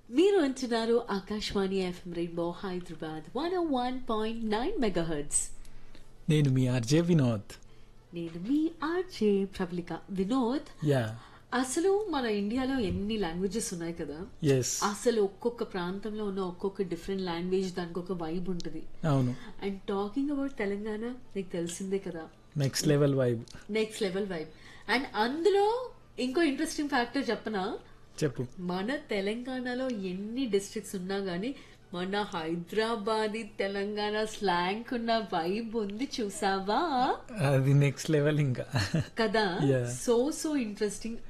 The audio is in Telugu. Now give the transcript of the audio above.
మీరు అంటున్నారు Akashvani FM rainbow Hyderabad one one point nine megahertz నేను మీ ఆర్జే వినోద్ నేను మీ ఆర్జే ప్రబలిక వినోద్ యా అసలు మన ఇండియాలో ఎన్ని లాంగ్వేజెస్ ఉన్నాయి కదా ఎస్ అసలు ఒక్కొక్క ప్రాంతంలో ఉన్న ఒక్కొక్క డిఫరెంట్ లాంగ్వేజ్ దానికి ఒక వైబ్ ఉంటుంది అవును అండ్ టాకింగ్ అబౌట్ తెలంగాణ నీకు తెలిసిందే కదా next level vibe next level vibe and అందులో ఇంకో ఇంట్రెస్టింగ్ ఫ్యాక్టర్ చెప్పనా చెప్పు మన తెలంగాణలో ఎన్ని డిస్ట్రిక్ట్స్ ఉన్నా గానీ మన హైదరాబాదీ తెలంగాణ స్లాంగ్ ఉన్న వైబ్ ఉంది చూసావా అది నెక్స్ట్ లెవెల్ ఇంకా కదా Yeah. So so interesting